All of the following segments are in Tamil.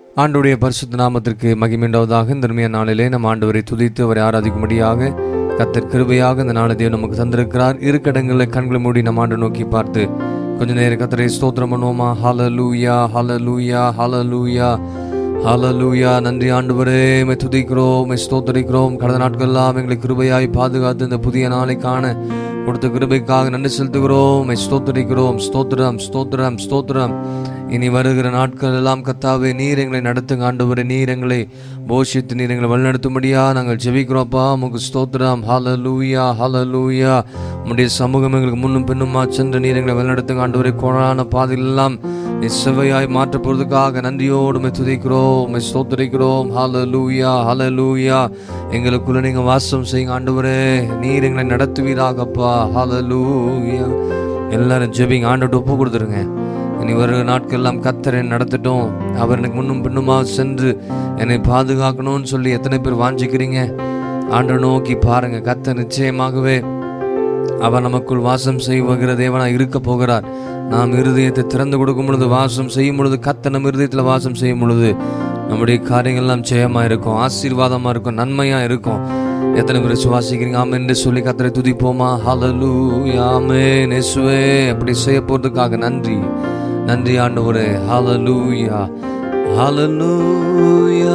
ஆண்டுடைய பரிசுத்த நாமத்திற்கு மகிமைண்டாவதாக இந்த உண்மையான நாளிலே நம் ஆண்டவரை துதித்து அவரை ஆராதிக்கும்படியாக கத்தர் கிருபையாக இந்த நாளை தேவன் நமக்கு தந்திருக்கிறார் இருக்கடங்களில் கண்களை மூடி நம் ஆண்டு நோக்கி பார்த்து கொஞ்ச நேரம் கத்தரை ஸ்தோத்திரம் பண்ணுவோமா ஹalleluya ஹalleluya ஹalleluya ஹalleluya நன்றி ஆண்டவரே மை துதிக்கிறோம் மை ஸ்தோத்தரிக்கிறோம் கடந்த நாட்கள் எல்லாம் எங்களை கிருபையாய் பாதுகாத்து இந்த புதிய நாளை காண கொடுத்த கிருபைக்காக நன்றி செலுத்துகிறோம் மை ஸ்தோத்தரிக்கிறோம் ஸ்தோத்திரம் ஸ்தோத்திரம் ஸ்தோத்திரம் இனி வருகிற நாட்கள் எல்லாம் கத்தாவே நீர் எங்களை நடத்துங்க ஆண்டவரே நீர் எங்களை போஷித்து நீர் எங்களை வழிநடத்தும்படியா நாங்கள் ஜெபிக்கிறோம்ப்பா உமக்கு ஸ்தோத்திரம் ஹalleluya ஹalleluya உம்முடைய சமூகம் எங்களுக்கு முன்னும் பின்னுமா சென்று நீர் எங்களை வழிநடத்துங்க ஆண்டவரே கோணான பாதையெல்லாம் நீ செவ்வையாய் மாற்ற போறதுக்காக நன்றியோடு உம்மை துதிக்கிறோம் உம்மை ஸ்தோத்திரிக்கிறோம் ஹalleluya ஹalleluya எங்களுக்குள்ள நீங்க வாசம் செய்யுங்க ஆண்டவரே நீர் எங்களை நடத்துவீராகப்பா ஹalleluya எல்லாரும் ஜெபிங்க ஆண்டோட ஒப்பு கொடுத்துருங்க இனி வருகிற நாட்கள்லாம் கத்தர் என்னை நடத்தட்டும் அவர் எனக்கு முன்னும் பின்னுமா சென்று என்னை பாதுகாக்கணும்னு சொல்லி எத்தனை பேர் வாஞ்சிக்கிறீங்க ஆண்டை நோக்கி பாருங்க கத்தர் நிச்சயமாகவே அவர் நமக்குள் வாசம் செய்வகிற தேவனாய் இருக்க போகிறார் நாம் இருதயத்தை திறந்து கொடுக்கும் பொழுது வாசம் செய்யும் பொழுது கத்த நம்ம இருதயத்தில் வாசம் செய்யும் பொழுது நம்முடைய காரியங்கள்லாம் ஜெயமா இருக்கும் ஆசீர்வாதமா இருக்கும் நன்மையா இருக்கும் எத்தனை பேர் சுவாசிக்கிறீங்க ஆமே என்று சொல்லி கத்தரை துதிப்போமா ஹலலு யாமே நெசுவே அப்படி செய்ய போறதுக்காக நன்றி நன்றி ஆண்டவரே ஹalleluya ஹalleluya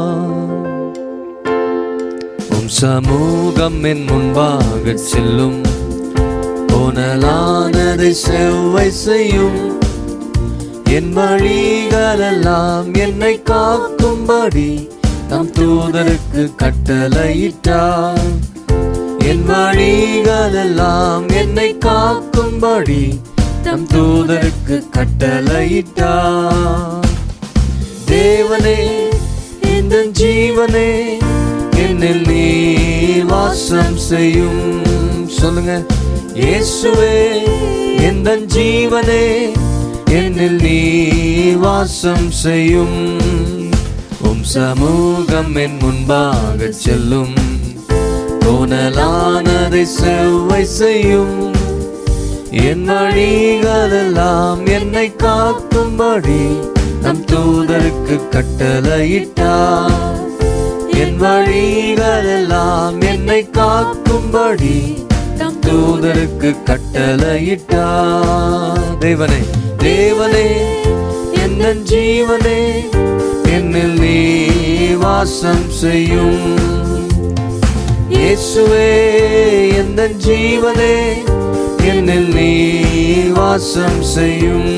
உம் சமூகம் என் முன்பாக செல்லும் போனலானதை செவ்வை செய்யும் என் வழிகளெல்லாம் என்னை காக்கும்படி தம் தூதருக்கு கட்டளையிட்டார் என் வழிகளெல்லாம் என்னை காக்கும்படி தம் தூதருக்கு கட்டளையிட்டார் தேவனே இந்த ஜீவனே என்னில் நீ வாசம் செய்யும் சொல்லுங்க இயேசுவே எந்த ஜீவனே என்னில் நீ வாசம் செய்யும் உம் சமூகம் என் முன்பாக செல்லும் கோணலானதை செவ்வை செய்யும் என் வழிகளெல்லாம் என்னை காக்கும்படி நம் தூதருக்கு கட்டளையிட்டார் என் வழிகளெல்லாம் என்னை காக்கும்படி நம் தூதருக்கு கட்டளையிட்டார் தேவனே தேவனே என்ன ஜீவனே என்னில் நீ வாசம் செய்யும் இயேசுவே எந்த ஜீவனே என்னில் நீ வாசம் செய்யும்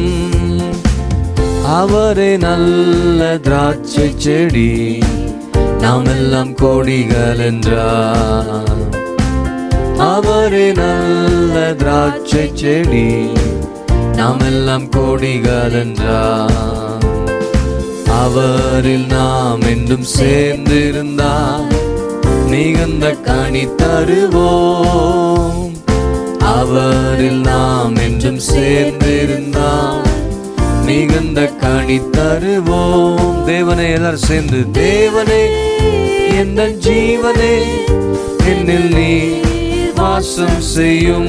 அவரே நல்ல திராட்சை செடி நாம் எல்லாம் கோடிகள் என்றார் அவரே நல்ல திராட்சை செடி நாம் எல்லாம் கோடிகள் என்றார் அவரில் நாம் என்றும் சேர்ந்திருந்தால் மிகுந்த கனி தருவோம் அவரில் நாம் என்றும் சேர்ந்திருந்தால் மிகுந்த கனி தருவோம் தேவனே எல்லாரும் சேர்ந்து தேவனே எந்த ஜீவனே என்னில் நீ வாசம் செய்யும்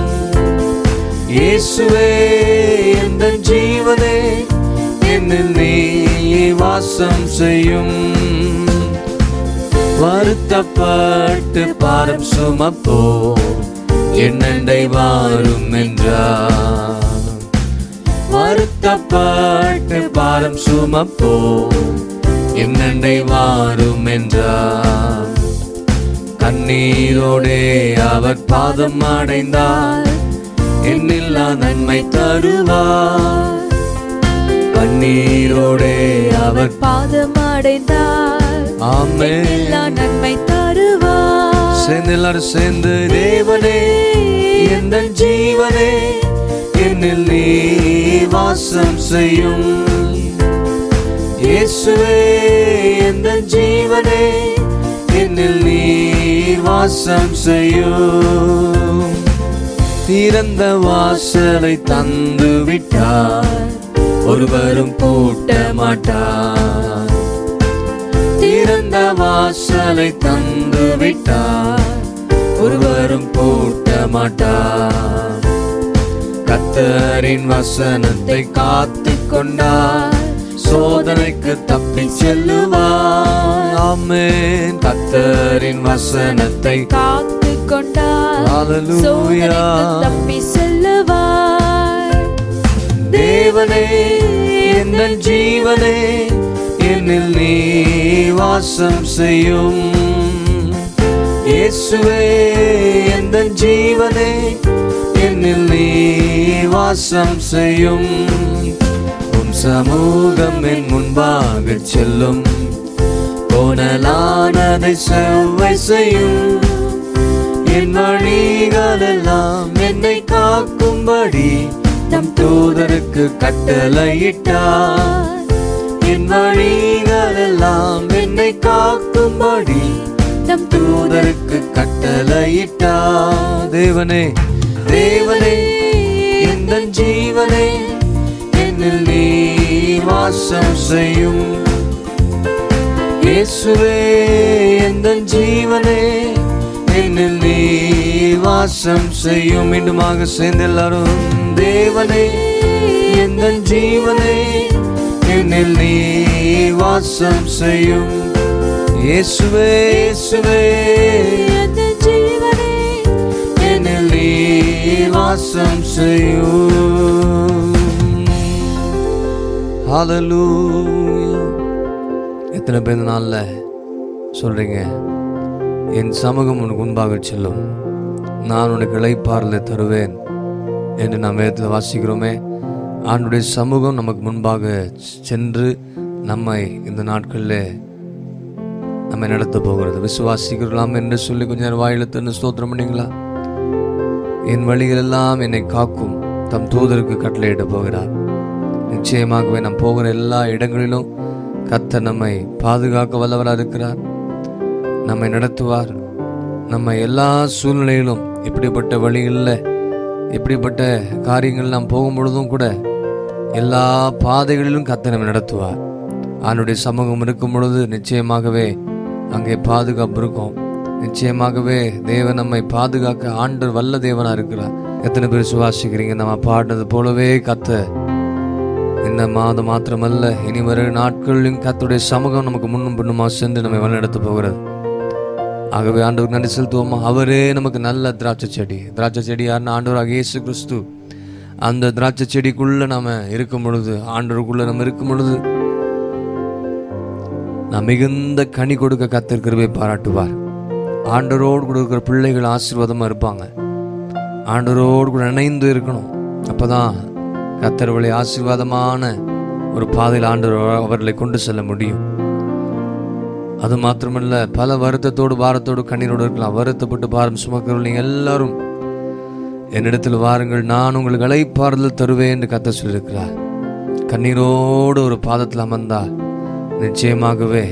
இயேசுவே எந்த ஜீவனே என்னில் நீ வாசம் செய்யும் வருத்தப்பட்டு பாரம் சுமப்போ என்னண்டை வாரும் என்றார் வருத்தப்பட்டு பாரம் சுமப்போ என்னண்டை வாரும் என்றார் கண்ணீரோடே அவர் பாதம் அடைந்தார் என்னில்லா நன்மை தருவார் கண்ணீரோடே அவர் பாதம் அடைந்தார் ஆமென். எல்லா நன்மை தருவார் சேர்ந்து எல்லாரும் சேர்ந்து தேவனே எந்த ஜீவனே என்னில் நீ வாசம் செய்யும் இயேசுவே எந்த ஜீவனே என்னில் நீ வாசம் செய்யும் திறந்த வாசலை தந்து விட்டார் ஒருவரும் பூட்ட மாட்டார் திறந்த வாசலை தந்து விட்டார் ஒருவரும் பூட்ட மாட்டார் கத்தரின் வசனத்தை காத்து கொண்டார் சோதனைக்கு தப்பி செல்லுவாய் ஆமென் கத்தரின் வசனத்தை காத்து கொண்டால் Hallelujah. சோதனைக்கு தப்பி செல்லுவாய் தேவனே எந்த ஜீவனே என்னில் நீ வாசம் செய்யும் இயேசுவே எந்த ஜீவனே என்னில் நீ வாசம் செய்யும் உம் சமூகம் என் முன்பாக செல்லும் கோணலானதை செவ்வை செய்யும் என் வழிகளெல்லாம் என்னை காக்கும்படி நம் தூதருக்கு கட்டளையிட்டார் என் வழிகளெல்லாம் என்னை காக்கும்படி நம் தூதருக்கு கட்டளையிட்டா தேவனே தேவனே எந்த ஜீவனே என்னில் நீ வாசம் செய்யும் இயேசுவே எந்த ஜீவனே என்னில் நீ வாசம் செய்யும் மீண்டுமாக சேர்ந்து எல்லாரும் தேவனே எந்த ஜீவனே என்னில் நீ வாசம் செய்யும் இயேசுவே இயேசுவே எந்த ஜீவனே என்னில் நீ வாசம் செய்யும் Hallelujah. எத்தனை பேர் இந்த நாள்ல சொல்றீங்க என் சமூகம் உனக்கு முன்பாக செல்லும் நான் உனக்கு இளைப்பாறலை தருவேன் என்று நாம் வேதத்தில் வாசிக்கிறோமே ஆண்டுடைய சமூகம் நமக்கு முன்பாக சென்று நம்மை இந்த நாட்களில் நம்மை நடத்த போகிறது விசுவாசிக்கிறலாம் என்று சொல்லி கொஞ்ச நேரம் வாயிலத்துன்னு ஸ்தோத்திரம் பண்ணீங்களா என் வழிகளெல்லாம் என்னை காக்கும் தம் தூதருக்கு கட்டளையிட போகிறார் நிச்சயமாகவே நாம் போகிற எல்லா இடங்களிலும் கர்த்தர் நம்மை பாதுகாக்க வல்லவராக இருக்கிறார் நம்மை நடத்துவார் நம்ம எல்லா சூழ்நிலையிலும் இப்படிப்பட்ட வழிகளில் இப்படிப்பட்ட காரியங்கள் நாம் போகும் பொழுதும் கூட எல்லா பாதைகளிலும் கர்த்தர் நம்மை நடத்துவார் அவனுடைய சமூகம் இருக்கும் பொழுது நிச்சயமாகவே அங்கே பாதுகாப்பு இருக்கும் நிச்சயமாகவே தேவன் நம்மை பாதுகாக்க ஆண்டர் வல்ல தேவனா இருக்கிறார் எத்தனை பேர் சுவாசிக்கிறீங்க நம்ம பாடினது போலவே கத்த இந்த மாதம் மாத்திரமல்ல இனி வரும் நாட்களிலும் கத்துடைய சமூகம் நமக்கு முன்னும் பின்னுமா சென்று நம்மை வழிநடத்த போகிறது ஆகவே ஆண்டவர் நன்றி செலுத்துவோமா அவரே நமக்கு நல்ல திராட்சை செடி திராட்சை செடி யாருன்னா ஆண்டவராக இயேசு கிறிஸ்து அந்த திராட்சை செடிக்குள்ள நாம இருக்கும் பொழுது ஆண்டவருக்குள்ள நம்ம இருக்கும் பொழுது நாம் மிகுந்த கனி கொடுக்க கத்தர் கிருபை பாராட்டுவார் ஆண்டவரோடு கூட இருக்கிற பிள்ளைகள் ஆசீர்வாதமா இருப்பாங்க ஆண்டவரோடு கூட இணைந்து இருக்கணும் அப்பதான் கத்தர் வழி ஆசீர்வாதமான ஒரு பாதையில் ஆண்டவர் அவர்களை கொண்டு செல்ல முடியும் அது மாத்திரமல்ல பல வருத்தத்தோடு பாரத்தோடு கண்ணீரோடு இருக்கலாம் வருத்தப்பட்டு பாரம் சுமக்கிறவர்கள் நீங்கள் எல்லாரும் என்னிடத்தில் வாருங்கள் நான் உங்களுக்கு அழைப்பாறுதல் தருவேன் என்று கத்த சொல்லியிருக்கிறார் கண்ணீரோடு ஒரு பாதத்தில் அமர்ந்தால் நிச்சயமாகவே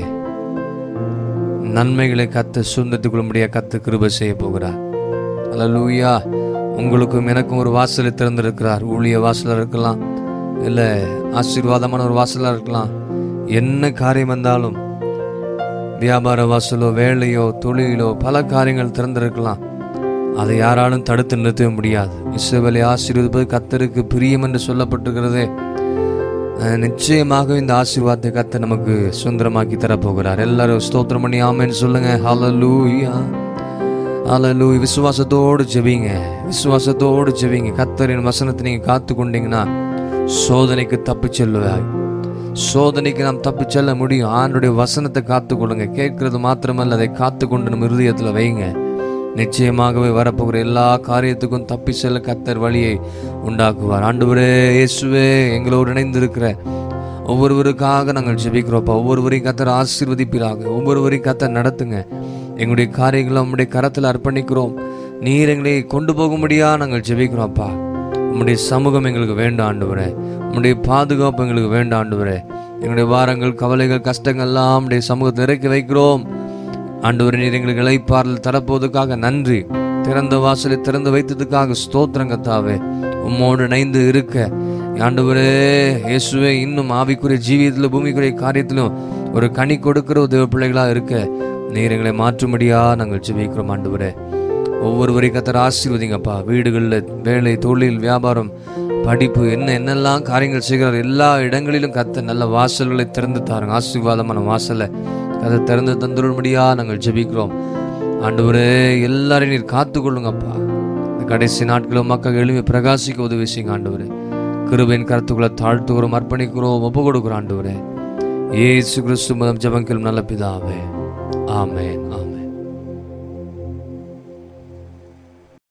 நன்மைகளை கத்த சுந்தத்துக் கொள்ளும்படியா கத்து கிருபை செய்ய போகிறார் அல்லூயா உங்களுக்கும் எனக்கும் ஒரு வாசலை திறந்திருக்கிறார் ஊழிய வாசலாக இருக்கலாம் இல்லை ஆசீர்வாதமான ஒரு வாசலாக இருக்கலாம் என்ன காரியம் வந்தாலும் வியாபார வாசலோ வேலையோ தொழிலோ பல காரியங்கள் திறந்திருக்கலாம் அதை யாராலும் தடுத்து நிறுத்தவே முடியாது இஸ்ரவேலை ஆசீர்வதிப்பது கத்தருக்கு பிரியம் என்று சொல்லப்பட்டிருக்கிறதே அஹ், நிச்சயமாக இந்த ஆசீர்வாதத்தை கத்த நமக்கு சுந்தரமாக்கி தரப்போகிறார் எல்லாரும் ஸ்தோத்திரம் பண்ணி ஆமென்னு சொல்லுங்க ஹalleluya ஹalleluya விசுவாசத்தோடு ஜெபிங்க விசுவாசத்தோடு ஜெபிங்க கத்தரின் வசனத்தை நீங்க காத்து கொண்டீங்கன்னா சோதனைக்கு தப்பி செல்லுவாய் சோதனைக்கு நாம் தப்பி செல்ல முடியும் ஆண்டுடைய வசனத்தை காத்து கொள்ளுங்க கேட்கறது மாத்திரமல்ல அதை காத்து கொண்டு நம்ம இருதயத்தில் வைங்க நிச்சயமாகவே வரப்போகிற எல்லா காரியத்துக்கும் தப்பி செல்ல கத்தர் வழியை உண்டாக்குவார் ஆண்டவரே இயேசுவே எங்களோடு இணைந்திருக்கிற ஒவ்வொருவருக்காக நாங்கள் ஜெபிக்கிறோப்பா ஒவ்வொருவரையும் கத்தர் ஆசீர்வதிப்பீராக ஒவ்வொருவரையும் கத்தர் நடத்துங்க எங்களுடைய காரியங்களை உம்முடைய கரத்தில் அர்ப்பணிக்கிறோம் நீர் எங்களை கொண்டு போகும்படியா நாங்கள் ஜெபிக்கிறோம்ப்பா உம்முடைய சமூகம் எங்களுக்கு வேண்டாம் ஆண்டவரே உம்முடைய பாதுகாப்பு எங்களுக்கு வேண்டாம் ஆண்டவரே எங்களுடைய வாரங்கள் கவலைகள் கஷ்டங்கள்லாம் உம்முடைய சமூகத்தை இறக்கி வைக்கிறோம் ஆண்டவரே நீர் எங்களுக்கு இளைப்பாறல் தரப்போவதற்காக நன்றி திறந்த வாசலை திறந்து வைத்ததுக்காக ஸ்தோத்திரங்கத்தாவே உம்மோடு இணைந்து இருக்க ஆண்டவரே இயேசுவே இன்னும் ஆவிக்குரிய ஜீவியத்தில் பூமிக்குரிய காரியத்திலும் ஒரு கனி கொடுக்கிற ஒரு தேவ பிள்ளைகளா இருக்க நீர் எங்களை மாற்றும்படியா நாங்கள் ஜெபிக்கிறோம் ஆண்டவரே ஒவ்வொருவரையும் கத்தர் ஆசீர்வதிங்கப்பா வீடுகளில் வேலை தொழில் வியாபாரம் படிப்பு என்ன என்னெல்லாம் காரியங்கள் செய்கிறார் எல்லா இடங்களிலும் கத்த நல்ல வாசல்களை திறந்து தாருங்க ஆசீர்வாதமான வாசலை கதை திறந்து தந்துரும்படியா நாங்கள் ஜெபிக்கிறோம் ஆண்டவரே எல்லாரையும் நீர் காத்துக்கொள்ளுங்கப்பா இந்த கடைசி நாட்களும் மக்கள் எளிமை பிரகாசிக்க உதவி செய்யுங்க ஆண்டவரே கிருபையின் கருத்துக்களை தாழ்த்துகிறோம் அர்ப்பணிக்கிறோம் ஒப்பு கொடுக்குறோம் ஆண்டவரே ஏசு கிறிஸ்து மதம் ஜபங்கள் நல்ல பிதாவே ஆமென் ஆமென்